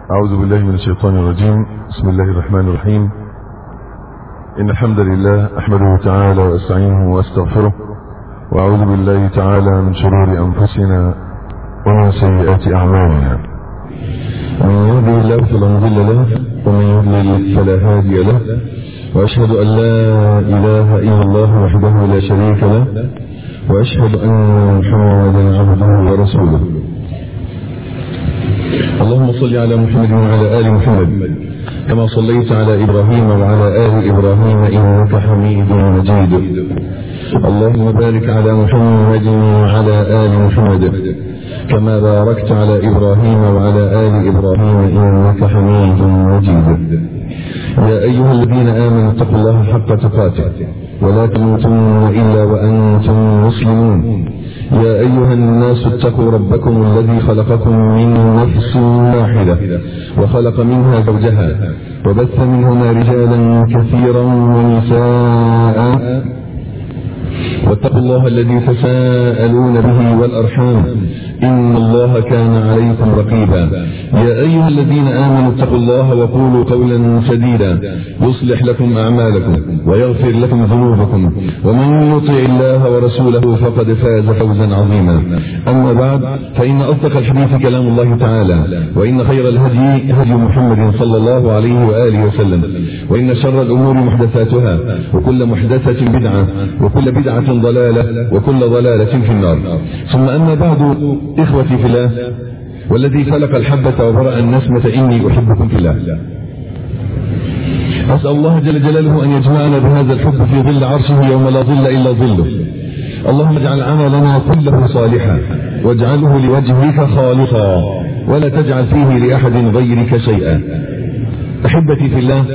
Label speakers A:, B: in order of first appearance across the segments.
A: أعوذ بالله من الشيطان الرجيم بسم الله الرحمن الرحيم إن الحمد لله أحمده تعالى وأستعينه وأستغفره وأعوذ بالله تعالى من شرور أنفسنا ومن سيئات أعمالنا من يهدي الله فلا مضل له ومن يضلل فلا هادي له وأشهد أن لا إله إلا الله وحده لا شريك له وأشهد أن محمدا عبده ورسوله اللهم صل على محمد وعلى آل محمد كما صليت على إبراهيم وعلى آل إبراهيم إنك حميد مجيد اللهم بارك على محمد وعلى آل محمد كما باركت على إبراهيم وعلى آل إبراهيم إنك حميد مجيد يا أيها الذين آمنوا اتقوا الله حق تقاته ولا تموتن إلا وأنتم مسلمون يا أيها الناس اتقوا ربكم الذي خلقكم من نفس واحدة وخلق منها زوجها وبث منهما رجالا كثيرا ونساء واتقوا الله الذي تساءلون به والأرحام إن الله كان عليكم رقيبا يا أيها الذين آمنوا اتقوا الله وقولوا قولا سديدا يصلح لكم أعمالكم ويغفر لكم ذنوبكم ومن يطع الله ورسوله فقد فاز فوزا عظيما أما بعد فإن أصدق الحديث كلام الله تعالى وإن خير الهدي هدي محمد صلى الله عليه وآله وسلم وإن شر الأمور محدثاتها وكل محدثة بدعة وكل بدعة ضلالة وكل ضلالة في النار ثم أما بعد إخوتي في الله والذي خلق الحبة وبرأ النسمة إني أحبكم في الله أسأل الله جل جلاله أن يجمعنا بهذا الحب في ظل عرشه يوم لا ظل إلا ظله اللهم اجعل عملنا كله صالحا واجعله لوجهك خالصا ولا تجعل فيه لأحد غيرك شيئا أحبتي في الله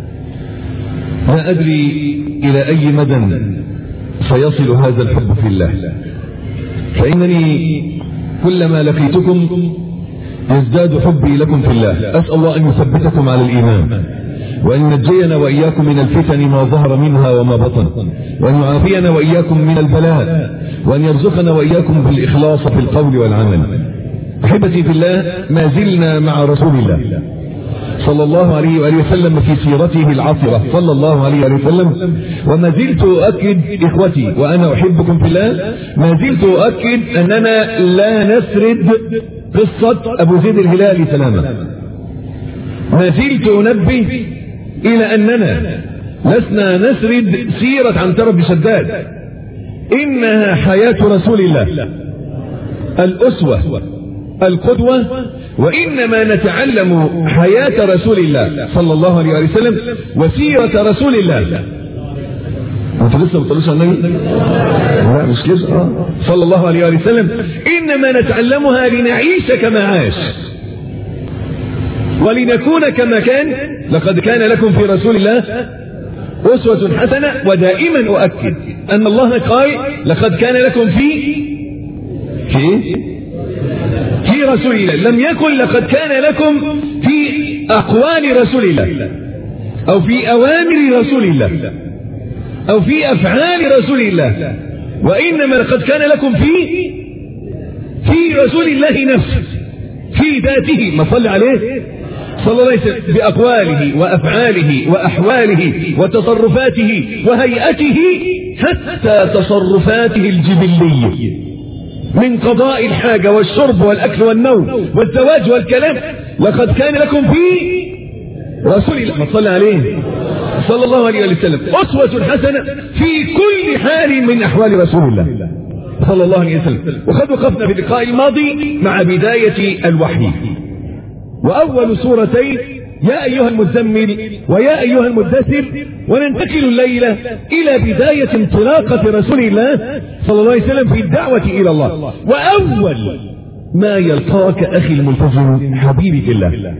A: لا أدري إلى أي مدى سيصل هذا الحب في الله فإنني كلما لقيتكم يزداد حبي لكم في الله أسأل الله أن يثبتكم على الإيمان وأن ينجينا وإياكم من الفتن ما ظهر منها وما بطن وأن يعافينا وإياكم من البلاء وأن يرزقنا وإياكم بالإخلاص في القول والعمل أحبتي في الله ما زلنا مع رسول الله صلى الله عليه وآله وسلم في سيرته العطرة صلى الله عليه وآله وسلم وما زلت أؤكد إخوتي وأنا أحبكم في الله ما زلت أؤكد أننا لا نسرد قصة أبو زيد الهلالي سلامة ما زلت أنبه إلى أننا لسنا نسرد سيرة عنترة بن شداد إنها حياة رسول الله الأسوة القدوة وإنما نتعلم حياة رسول الله صلى الله عليه وسلم وسيرة رسول الله انت لسه بتقولش عن النبي لا مش كده صلى الله عليه وسلم انما نتعلمها لنعيش كما عاش ولنكون كما كان لقد كان لكم في رسول الله أسوة حسنة ودائما أؤكد أن الله قال لقد كان لكم في في في رسول الله لم يكن لقد كان لكم في أقوال رسول الله أو في أوامر رسول الله أو في أفعال رسول الله وإنما لقد كان لكم في في رسول الله نفسه في ذاته ما صلى عليه صلى الله عليه وسلم بأقواله وأفعاله وأحواله وتصرفاته وهيئته حتى تصرفاته الجبلية من قضاء الحاجة والشرب والأكل والنوم والزواج والكلام لقد كان لكم في رسول الله صلى عليه صلى الله عليه وسلم أسوة حسنة في كل حال من أحوال رسول الله صلى الله عليه وسلم وقد وقفنا في اللقاء الماضي مع بداية الوحي وأول سورتين يا أيها المزمل ويا أيها المدثر وننتقل الليلة إلى بداية انطلاقة رسول الله صلى الله عليه وسلم في الدعوة إلى الله وأول ما يلقاك أخي الملتزم حبيبي في الله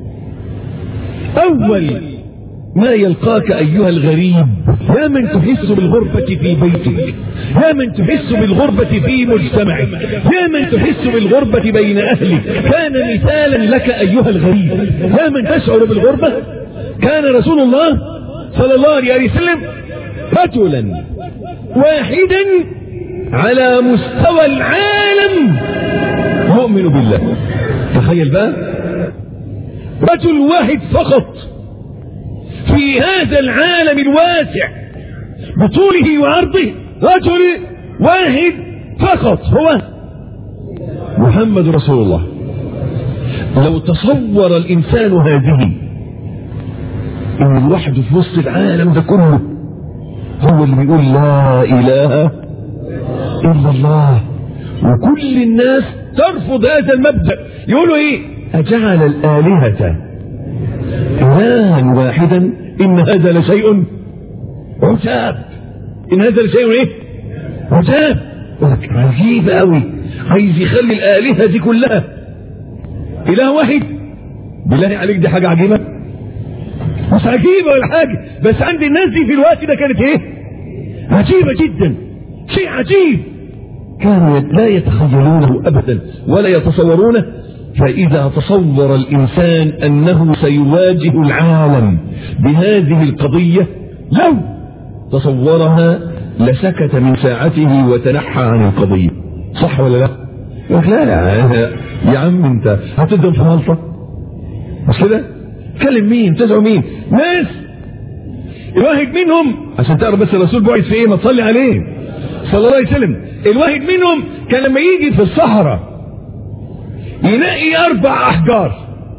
A: أول ما يلقاك أيها الغريب يا من تحس بالغربة في بيتك يا من تحس بالغربة في مجتمعك يا من تحس بالغربة بين أهلك كان مثالا لك أيها الغريب يا من تشعر بالغربة كان رسول الله صلى الله عليه وسلم رجلا واحدا على مستوى العالم يؤمن بالله تخيل بقى رجل واحد فقط في هذا العالم الواسع بطوله وعرضه رجل واحد فقط هو محمد رسول الله لو تصور الإنسان هذه إن لوحده في وسط العالم ده كله هو اللي بيقول لا إله إلا الله وكل الناس ترفض هذا المبدأ يقولوا إيه أجعل الآلهة إلها واحدا إن هذا لشيء عجاب إن هذا لشيء إيه عجاب عجيب قوي عايز يخلي الآلهة دي كلها إله واحد بالله عليك دي حاجة عجيبة مش عجيبة ولا حاجة بس عند الناس دي في الوقت ده كانت ايه عجيبة جدا شيء عجيب كانوا لا يتخيلونه أبدا ولا يتصورونه فإذا تصور الإنسان أنه سيواجه العالم بهذه القضية لو تصورها لسكت من ساعته وتنحى عن القضية صح ولا لا؟ يقول لا لا يا عم انت هتقدم في مالطة مش كده؟ تكلم مين تدعو مين ناس الواحد منهم عشان تعرف بس الرسول بعث في ايه ما تصلي عليه صلى الله عليه وسلم الواحد منهم كان لما يجي في الصحراء يلاقي اربع احجار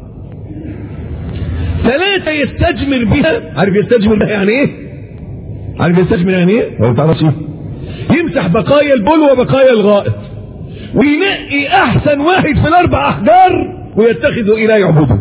A: ثلاثة يستجمر بها عارف يستجمر بها يعني ايه عارف يستجمر يعني ايه ولا تعرفش ايه يمسح بقايا البول وبقايا الغائط وينقي احسن واحد في الاربع احجار ويتخذه اله يعبده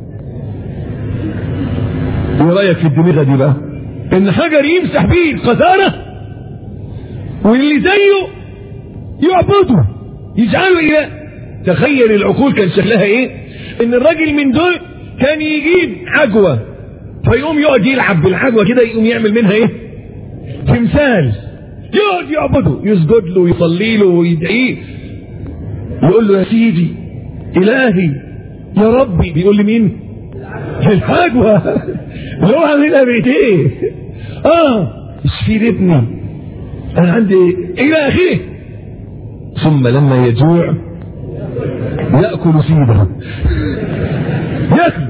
A: ايه رايك في الدماغه دي بقى ان حجر يمسح بيه القذاره واللي زيه يعبده يجعله اله تخيل العقول كان شكلها ايه ان الراجل من دول كان يجيب عجوه فيقوم يقعد يلعب بالعجوه كده يقوم يعمل منها ايه تمثال يقعد يعبده يسجد له ويصلي له ويدعيه يقول له يا سيدي الهي يا ربي بيقول لي مين العجوة اللي هو عاملها بايديه اه اشفي ابني انا عندي الى اخره ثم لما يجوع ياكل سيده ياكل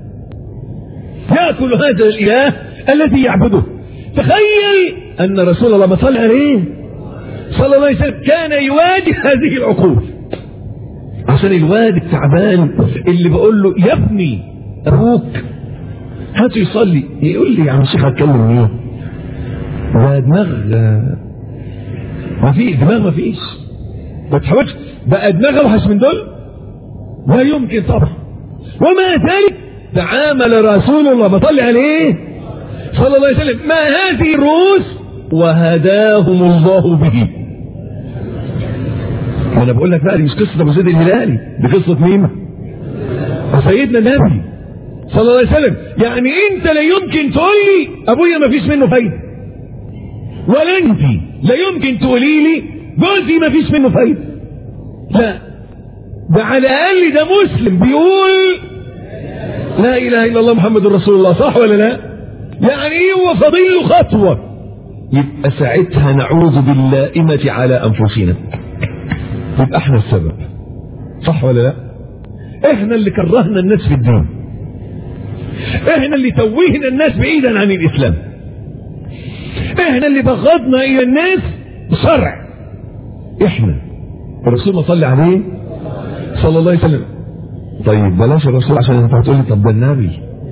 A: ياكل هذا الاله الذي يعبده تخيل ان رسول الله ما صلى عليه صلى الله عليه وسلم كان يواجه هذه العقول عشان الواد التعبان اللي بقول له يا ابني ابوك هاته يصلي يقول لي يا عم شيخ هتكلم مين ده دماغ ما في دماغ ما فيش ما تحاولش بقى دماغ اوحش من دول لا يمكن طبعا ومع ذلك تعامل رسول الله بطلع عليه صلى الله عليه وسلم ما هذه الرؤوس وهداهم الله به انا بقول لك بقى دي مش قصه ابو زيد الهلالي دي قصه مين سيدنا النبي صلى الله عليه وسلم يعني انت لا يمكن تقول لي ابويا ما فيش منه فايده ولا انت لا يمكن تقولي لي جوزي ما فيش منه فايده لا ده على الاقل ده مسلم بيقول لا اله الا الله محمد رسول الله صح ولا لا يعني ايه هو فاضل له خطوه يبقى ساعتها نعوذ باللائمه على انفسنا يبقى احنا السبب صح ولا لا احنا اللي كرهنا الناس في الدين احنا اللي توهنا الناس بعيدا عن الاسلام احنا اللي بغضنا الى الناس شرع احنا الرسول ما صلى عليه صلى الله عليه وسلم طيب بلاش الرسول عشان انت هتقول لي طب ده النبي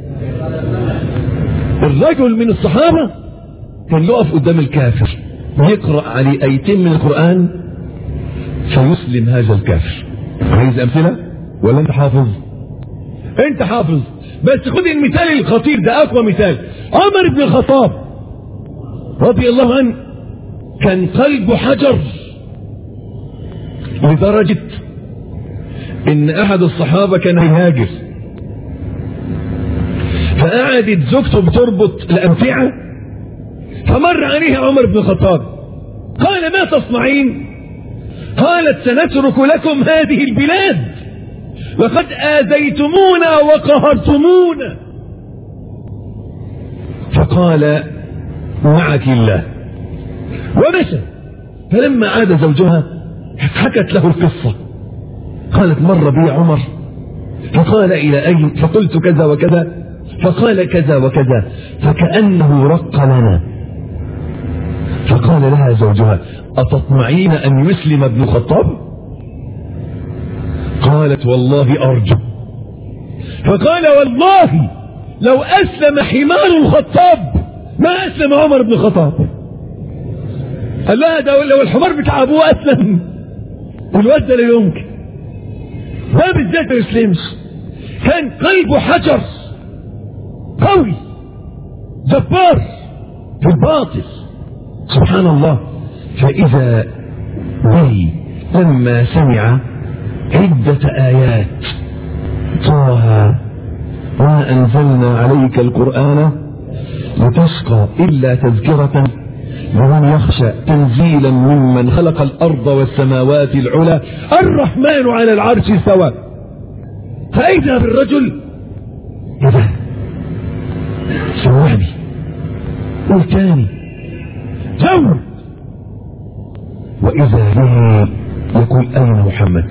A: الرجل من الصحابه كان يقف قدام الكافر يقرا عليه ايتين من القران فيسلم هذا الكافر عايز امثله ولا انت حافظ انت حافظ بس خد المثال الخطير ده اقوى مثال عمر بن الخطاب رضي الله عنه كان قلبه حجر لدرجة ان احد الصحابة كان يهاجر فقعدت زوجته بتربط الامتعة فمر عليه عمر بن الخطاب قال ما تصنعين قالت سنترك لكم هذه البلاد وقد آذيتمونا وقهرتمونا فقال معك الله ومشى فلما عاد زوجها حكت له القصة قالت مر بي عمر فقال إلى أين فقلت كذا وكذا فقال كذا وكذا فكأنه رق لنا فقال لها زوجها أتطمعين أن يسلم ابن الخطاب قالت والله أرجو فقال والله لو أسلم حمار الخطاب ما أسلم عمر بن الخطاب قال لها ده لو الحمار بتاع أبوه أسلم الواد ده لا يمكن ده بالذات ما يسلمش كان قلبه حجر قوي جبار في الباطل سبحان الله فإذا به لما سمع عدة آيات طه ما أنزلنا عليك القرآن لتشقى إلا تذكرة لمن يخشى تنزيلا ممن خلق الأرض والسماوات العلى الرحمن على العرش استوى فإذا بالرجل إذا سواني قول تاني زود وإذا به يقول أين محمد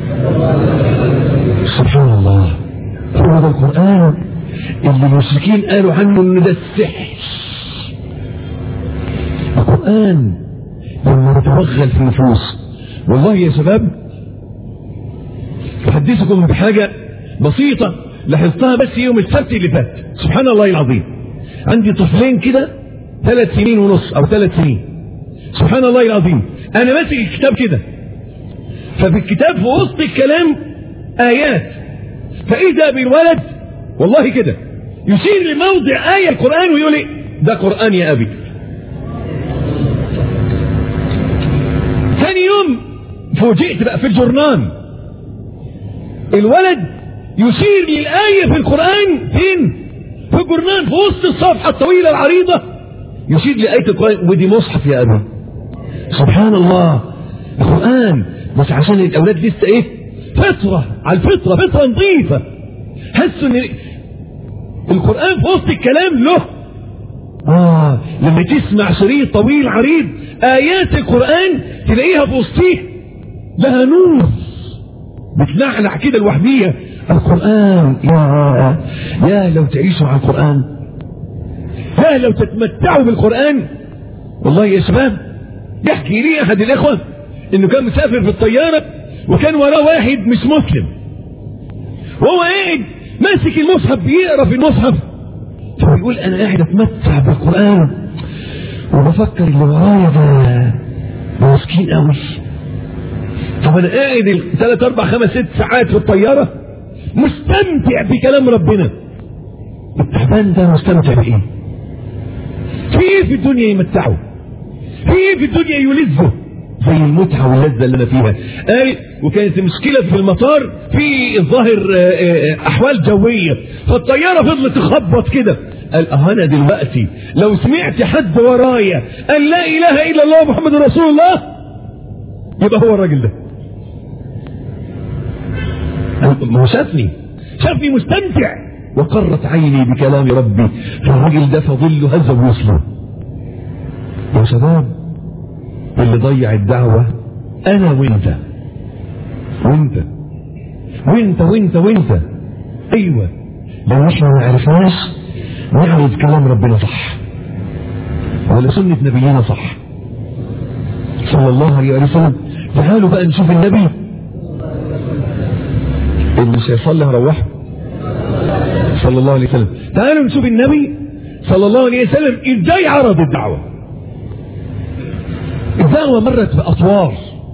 A: سبحان الله هو ده القرآن اللي المشركين قالوا عنه ان ده السحر القرآن لما نتوغل في النفوس والله يا شباب أحدثكم بحاجة بسيطة لاحظتها بس يوم السبت اللي فات سبحان الله العظيم عندي طفلين كده ثلاث سنين ونص أو ثلاث سنين سبحان الله العظيم أنا ماسك الكتاب كده ففي الكتاب في وسط الكلام آيات فإذا بالولد والله كده يشير لموضع آية القرآن ويقول لي ده قرآن يا أبي ثاني يوم فوجئت بقى في الجرنان الولد يشير للآية في القرآن فين في الجرنان في وسط الصفحة الطويلة العريضة يشير لآية القرآن ودي مصحف يا أبي سبحان الله القرآن بس عشان الأولاد لسه إيه فطرة على الفطرة فطرة نظيفة حسوا إن القرآن في وسط الكلام له آه لما تسمع شريط طويل عريض آيات القرآن تلاقيها في وسطيه لها نور بتلعلع كده لوحديها القرآن يا يا لو تعيشوا على القرآن يا لو تتمتعوا بالقرآن والله يا شباب يحكي لي أحد الإخوة إنه كان مسافر في الطيارة وكان وراه واحد مش مسلم وهو قاعد ماسك المصحف بيقرا في المصحف فبيقول انا قاعد اتمتع بالقران وبفكر اللي ورايا ده ده مسكين قوي طب انا قاعد ثلاث اربع خمس ست ساعات في الطياره مستمتع بكلام ربنا التعبان ده مستمتع بايه؟ في ايه في الدنيا يمتعه؟ في ايه في الدنيا يلذه؟ زي المتعة واللذة اللي أنا فيها قال وكانت المشكلة في المطار في الظاهر أحوال جوية فالطيارة فضلت تخبط كده قال اه انا دلوقتي لو سمعت حد ورايا قال لا اله الا الله محمد رسول الله يبقى هو الراجل ده ما هو شافني شافني مستمتع وقرت عيني بكلام ربي فالراجل ده فظل هزه ويصله يا شباب اللي ضيع الدعوة أنا وأنت وأنت وأنت وأنت وأنت أيوة لو إحنا ما عرفناش نعرض كلام ربنا صح ولا سنة نبينا صح صلى الله عليه وسلم تعالوا بقى نشوف النبي اللي مش هيصلي هروحه صلى الله عليه وسلم تعالوا نشوف النبي صلى الله عليه وسلم ازاي عرض الدعوه الدعوة مرت بأطوار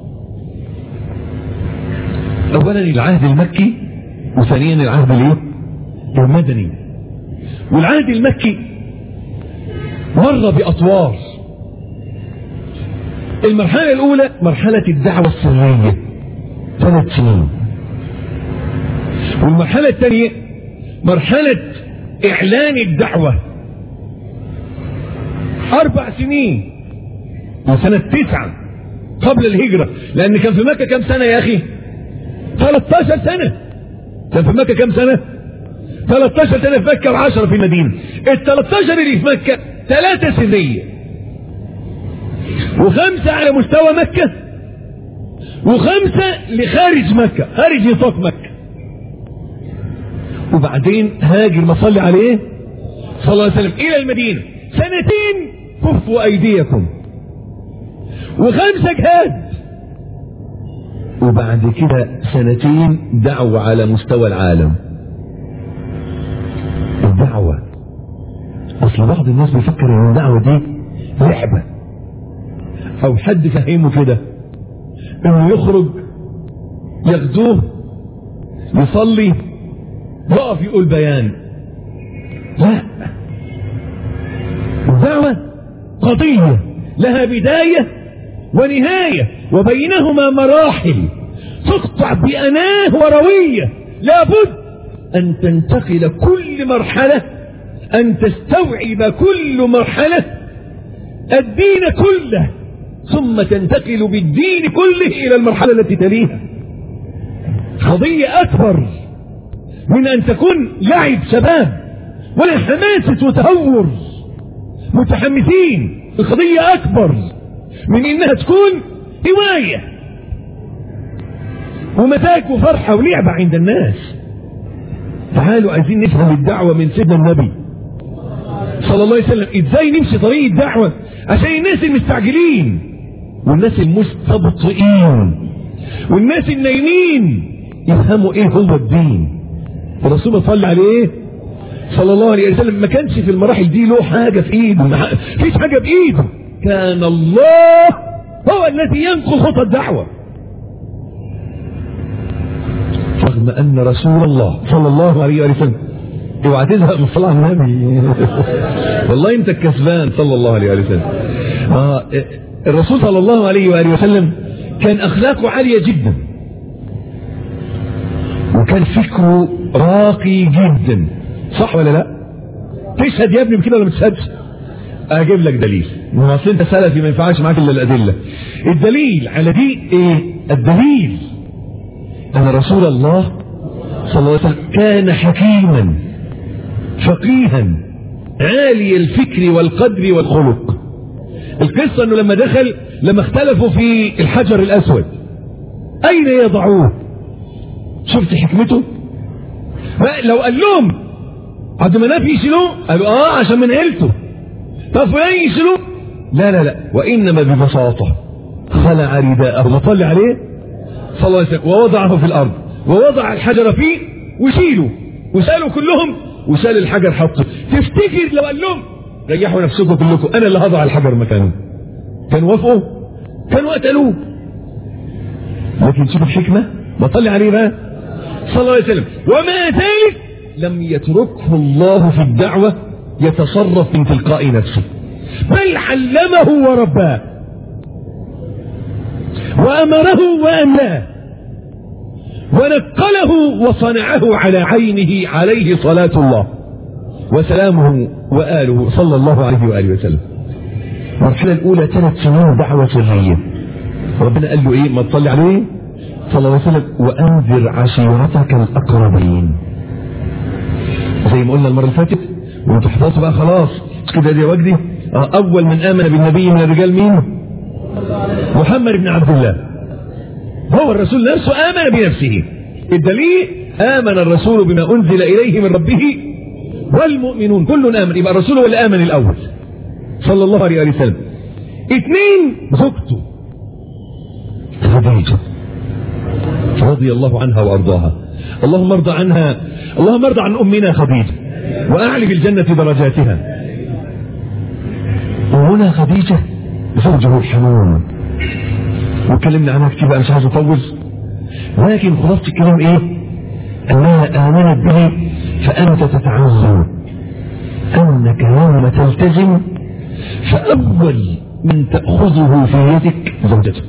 A: أولا العهد المكي وثانيا العهد الايه؟ المدني والعهد المكي مر بأطوار المرحلة الأولى مرحلة الدعوة السرية ثلاث سنين والمرحلة الثانية مرحلة إعلان الدعوة أربع سنين من سنة تسعة قبل الهجرة لأن كان في مكة كم سنة يا أخي 13 سنة كان في مكة كم سنة 13 سنة في مكة و10 في المدينة ال 13 اللي في مكة ثلاثة سنية وخمسة على مستوى مكة وخمسة لخارج مكة خارج نطاق مكة وبعدين هاجر ما صلي عليه صلى الله عليه وسلم الى المدينة سنتين كفوا ايديكم وخمسة جهاد وبعد كده سنتين دعوة على مستوى العالم الدعوة اصل بعض الناس بيفكر ان الدعوة دي لعبة او حد فهمه كده انه يخرج ياخدوه يصلي يقف يقول بيان لا الدعوة قضية لها بداية ونهاية وبينهما مراحل تقطع بأناه وروية لابد أن تنتقل كل مرحلة أن تستوعب كل مرحلة الدين كله ثم تنتقل بالدين كله إلى المرحلة التي تليها قضية أكبر من أن تكون لعب شباب ولا حماسة وتهور متحمسين القضية أكبر من إنها تكون هواية ومزاج وفرحة ولعبة عند الناس تعالوا عايزين نفهم الدعوة من سيدنا النبي صلى الله عليه وسلم ازاي نمشي طريق الدعوة عشان الناس المستعجلين والناس المستبطئين والناس النايمين يفهموا ايه هو الدين الرسول صلى عليه صلى الله عليه وسلم ما كانش في المراحل دي له حاجة في ايده ما فيش حاجة بايده كان الله هو الذي ينقل خطى الدعوة رغم ان رسول الله صلى الله عليه وسلم اوعى تزهق من صلاة النبي والله انت الكسبان صلى الله عليه وسلم آه الرسول صلى الله عليه وآله وسلم كان اخلاقه عالية جدا وكان فكره راقي جدا صح ولا لا تشهد يا ابني بكده ولا ما تشهدش اجيب لك دليل ما اصل انت سلفي ما ينفعش معاك الا الادله الدليل على دي ايه الدليل ان رسول الله صلى الله عليه وسلم كان حكيما فقيها عالي الفكر والقدر والخلق القصة انه لما دخل لما اختلفوا في الحجر الاسود اين يضعوه شفت حكمته لو قال لهم عبد مناف يشيلوه قالوا اه عشان من عيلته طب فلان يشيلوه لا لا لا وانما ببساطة خلع رداءه وصلى عليه صلى الله عليه وسلم ووضعه في الارض ووضع الحجر فيه وشيله وسالوا كلهم وسال الحجر حطه تفتكر لو قال لهم ريحوا نفسكم كلكم انا اللي هضع الحجر مكانه كانوا وافقوا كانوا قتلوه لكن شوف الحكمه بطلع عليه بقى صلى الله عليه وسلم ومع ذلك لم يتركه الله في الدعوة يتصرف من تلقاء نفسه بل علمه ورباه وأمره وأملاه ونقله وصنعه على عينه عليه صلاة الله وسلامه وآله صلى الله عليه وآله وسلم المرحلة الأولى ثلاث سنين دعوة سرية ربنا قال له إيه ما تصلي عليه صلى الله عليه وسلم وأنذر عشيرتك الأقربين زي ما قلنا المرة اللي فاتت وانتوا حفظتوا بقى خلاص كده دي وجدي أول من آمن بالنبي من الرجال مين محمد بن عبد الله هو الرسول نفسه آمن بنفسه الدليل آمن الرسول بما أنزل إليه من ربه والمؤمنون كل آمن يبقى الرسول هو اللي آمن الأول صلى الله عليه وسلم اثنين زوجته خديجة رضي الله عنها وأرضاها اللهم ارضى عنها اللهم ارضى عن أمنا خديجة وأعلي بالجنة درجاتها وهنا خديجة زوجه الحنون واتكلمنا عنها كتير بقى مش عايز اطول لكن خلاصة الكلام ايه انها امنت به فانت تتعظم انك يوم تلتزم فاول من تأخذه في يدك زوجتك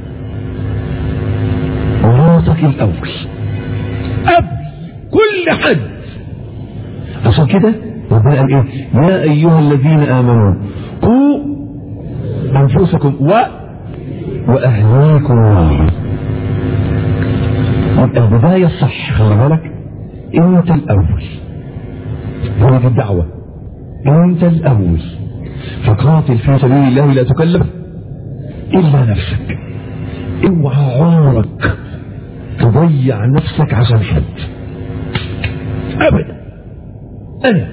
A: مراتك الاول قبل كل حد عشان كده ربنا قال ايه يا ايها الذين امنوا قوا انفسكم و واهليكم نارا يبقى البداية الصح خلي بالك انت الاول هذه دي الدعوة انت الاول فقاتل في سبيل الله لا تكلف الا نفسك اوعى عمرك تضيع نفسك عشان حد أبدا أنا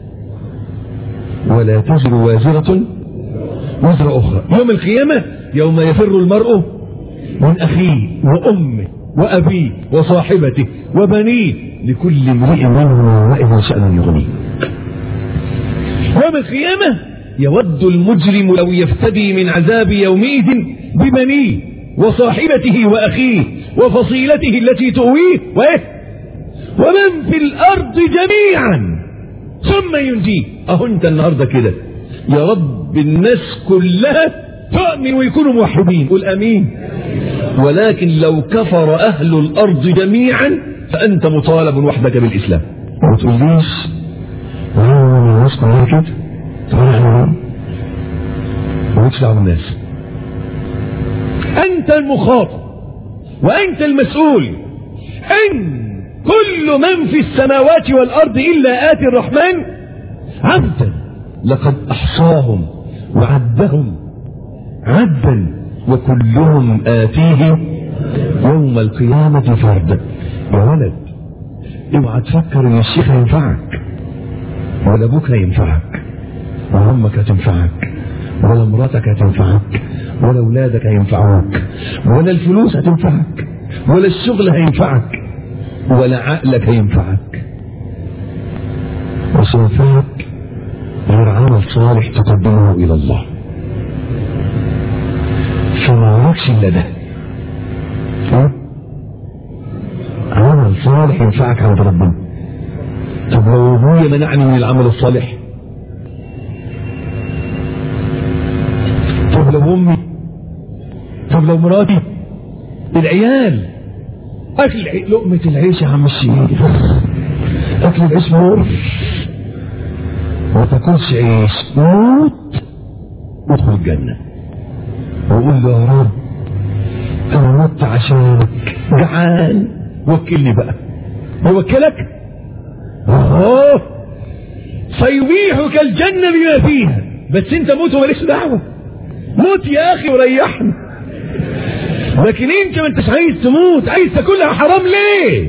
A: ولا تزر وازرة وزر أخرى يوم القيامة يوم يفر المرء من أخيه وأمه وأبيه وصاحبته وبنيه لكل امرئ منهم يومئذ شأن يغنيه يوم القيامة يود المجرم لو يفتدي من عذاب يومئذ ببنيه وصاحبته وأخيه وفصيلته التي تؤويه وإيه ومن في الأرض جميعا ثم ينجيه أهو أنت النهاردة كده يا رب الناس كلها تؤمن ويكونوا موحدين قل أمين ولكن لو كفر أهل الأرض جميعا فأنت مطالب وحدك بالإسلام
B: ما تقوليش وانا من الناس كلها كده طب انا اعمل ايه؟
A: مالكش دعوه بالناس أنت المخاطب وأنت المسؤول أن كل من في السماوات والأرض إلا آتي الرحمن عبدا لقد أحصاهم وعدهم عدا وكلهم آتيه يوم القيامة فردا يا ولد اوعى تفكر ان الشيخ هينفعك ولا ابوك هينفعك ولا امك هتنفعك ولا مراتك هتنفعك ولا اولادك هينفعوك ولا الفلوس هتنفعك ولا الشغل هينفعك ولا عقلك هينفعك
B: مش ينفعك غير عمل صالح تقدمه الى الله
A: فما وراكش الا ده
B: ها؟ عمل صالح ينفعك عند ربنا
A: طب لو ابويا منعني من العمل الصالح طب لو امي طب لو مراتي العيال اكل عي- لقمة العيش يا عم الشيخ اكل العيش مر ما تاكلش عيش موت وادخل الجنة وقول له يا رب انا مت عشانك جعان وكلني بقى يوكلك اه سيبيحك الجنة بما فيها بس انت موت ومالكش دعوة موت يا اخي وريحنا لكن انت ما انتش عايز تموت عايز تاكلها حرام ليه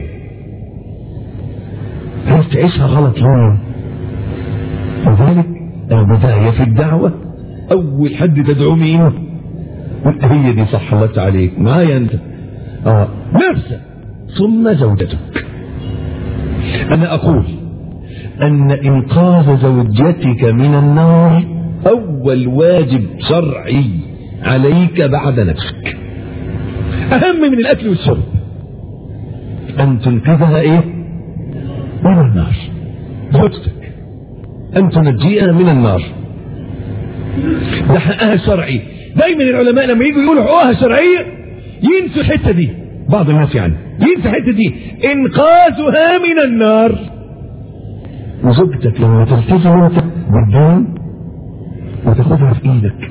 B: عايز تعيشها غلط ليه؟ لذلك
A: البداية في الدعوة اول حد تدعو مين هي دي صح الله عليك معايا انت اه نفسك ثم زوجتك انا اقول ان انقاذ زوجتك من النار اول واجب شرعي عليك بعد نفسك اهم من الاكل والشرب ان تنقذها ايه من النار زوجتك ان تنجيها من النار ده حقها الشرعي دايما العلماء لما يجوا يقولوا حقوقها الشرعيه ينسوا الحته دي بعض الناس يعني ينسوا الحته دي انقاذها من النار
B: وزوجتك لما تلتزم انت بالدين وتاخدها في ايدك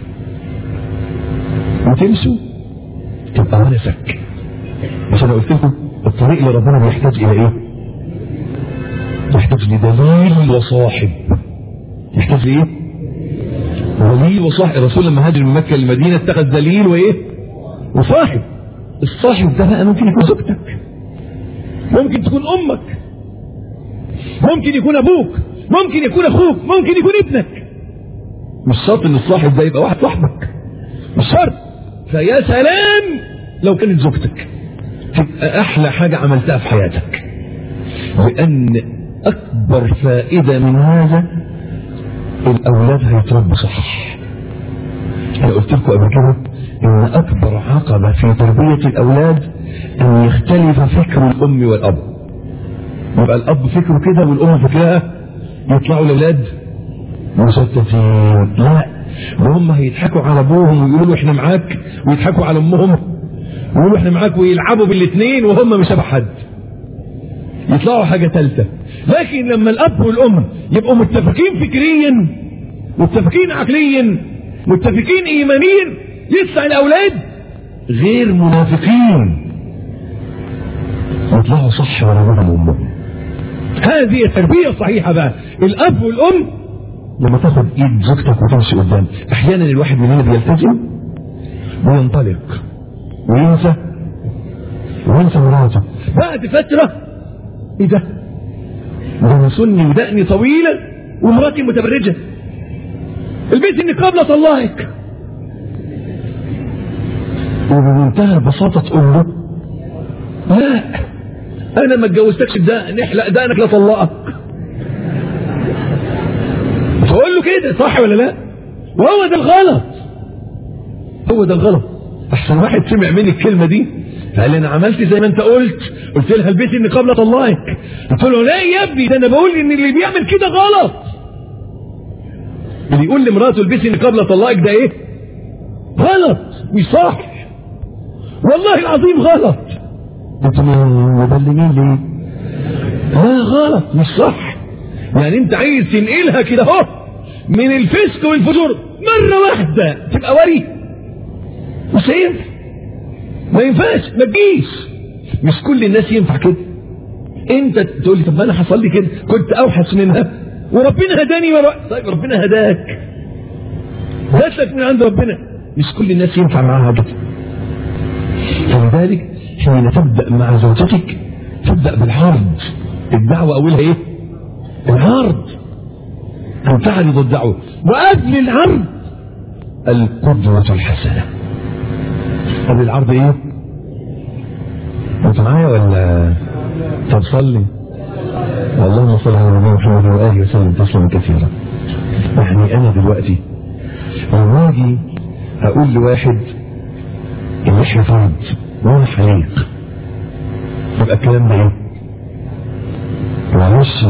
A: وتمشوا تبقى ونسك
B: مش انا قلت لكم الطريق اللي ربنا بيحتاج الى ايه؟
A: يحتاج لدليل وصاحب يحتاج لايه دليل وصاحب الرسول لما هاجر من مكه للمدينه اتخذ دليل وايه وصاحب الصاحب ده بقى ممكن يكون زوجتك ممكن تكون امك ممكن يكون ابوك ممكن يكون اخوك ممكن يكون ابنك مش شرط ان الصاحب ده يبقى واحد صاحبك مش شرط فيا سلام لو كانت زوجتك تبقى احلى حاجه عملتها في حياتك لان اكبر فائده من هذا الاولاد هيتربوا صح انا قلت لكم قبل كده ان اكبر عقبه في تربيه الاولاد ان يختلف فكر الام والاب يبقى الاب فكره كده والام فكرها يطلعوا الاولاد مشتتين لا وهم هيضحكوا على ابوهم ويقولوا احنا معاك ويضحكوا على امهم ويقولوا احنا معاك ويلعبوا بالاثنين وهم مش شبه حد يطلعوا حاجه ثالثه لكن لما الاب والام يبقوا متفقين فكريا متفقين عقليا متفقين ايمانيا يطلع الاولاد غير منافقين
B: يطلعوا صح ولا بد امهم
A: هذه التربيه الصحيحه بقى الاب والام
B: لما تاخد ايد زوجتك وتمشي قدام
A: احيانا الواحد مننا بيلتزم وينطلق وينسى
B: وانت مراته
A: بعد فتره ايه ده سني ودقني طويلة ومراتي متبرجة البيت النقاب لا طلعك
B: وبمنتهى البساطة تقول له
A: لا انا ما اتجوزتكش بده نحلق دقنك لا طلقك تقول له كده صح ولا لا وهو ده الغلط هو ده الغلط احسن واحد سمع مني الكلمه دي قال انا عملت زي ما انت قلت قلت لها البسي النقاب لا طلعك قلت له لا يا ابني ده انا بقول ان اللي بيعمل كده غلط اللي يقول لمراته البسي النقاب لا طلعك ده ايه غلط مش صح والله العظيم غلط
B: انتوا مبلغين ليه؟
A: لا غلط مش صح يعني انت عايز تنقلها كده اهو من الفسق والفجور مرة واحدة تبقى وري مش هينفع ما ينفعش ما تجيش مش كل الناس ينفع كده انت تقول لي طب ما انا حصل لي كده كنت اوحش منها وربنا هداني ورا طيب ربنا هداك جات لك من عند ربنا مش كل الناس ينفع معاها كده
B: فلذلك حين تبدأ مع زوجتك تبدأ بالعرض
A: الدعوة اولها ايه
B: العرض
A: ان تعرض الدعوة وقبل العرض
B: القدوة الحسنة
A: قبل العرض ايه
B: انت معايا ولا
A: طب صلي
B: اللهم صل على نبينا محمد وآله وسلم تسليما كثيرا يعني أنا دلوقتي لما أجي أقول لواحد اللحية فرض وأنا حليق يبقى الكلام ده إيه؟ معلش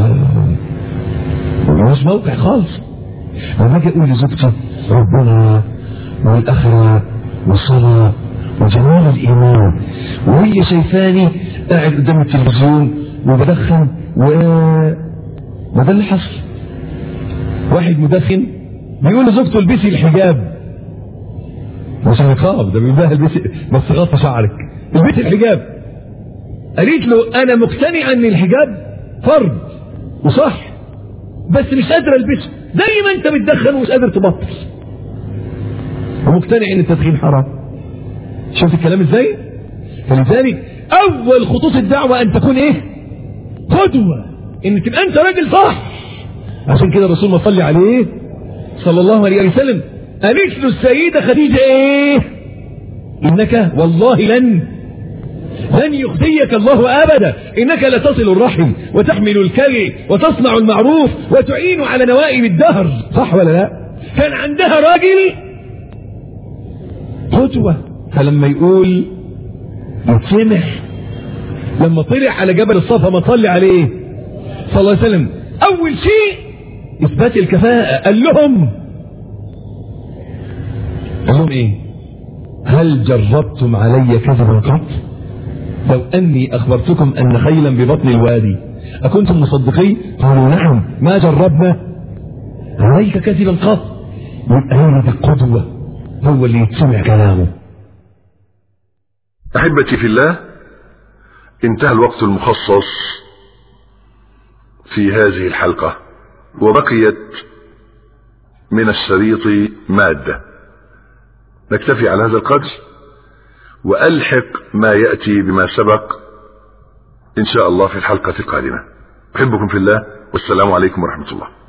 A: مش موقع خالص
B: لما أجي أقول لزوجتي ربنا والآخرة والصلاة وجمال الإيمان وهي شايفاني قاعد قدام التلفزيون وبدخن و ما ده اللي حصل
A: واحد مدخن بيقول لزوجته البسي الحجاب مش النقاب ده بيقول لها البسي بس غطى شعرك البسي الحجاب قالت له انا مقتنع ان الحجاب فرض وصح بس مش قادر البسه زي ما انت بتدخن ومش قادر تبطل ومقتنع ان التدخين حرام شفت الكلام ازاي فلذلك اول خطوط الدعوه ان تكون ايه قدوه ان تبقى انت راجل صح عشان كده الرسول ما صلي عليه صلى الله عليه وسلم قالت له السيده خديجه ايه انك والله لن لن يخزيك الله ابدا انك لتصل الرحم وتحمل الكلي وتصنع المعروف وتعين على نوائب الدهر صح ولا لا كان عندها راجل قدوه فلما يقول يتسمع لما طلع على جبل الصفا ما صلي عليه صلى الله عليه وسلم اول شيء اثبات الكفاءة قال لهم قال لهم ايه هل جربتم علي كذبا قط لو اني اخبرتكم ان خيلا ببطن الوادي اكنتم مصدقين قالوا نعم ما جربنا عليك كذبا قط
B: يبقى هي دي القدوة هو اللي يتسمع كلامه
C: أحبتي في الله انتهى الوقت المخصص في هذه الحلقة وبقيت من الشريط مادة نكتفي على هذا القدر وألحق ما يأتي بما سبق إن شاء الله في الحلقة القادمة أحبكم في الله والسلام عليكم ورحمة الله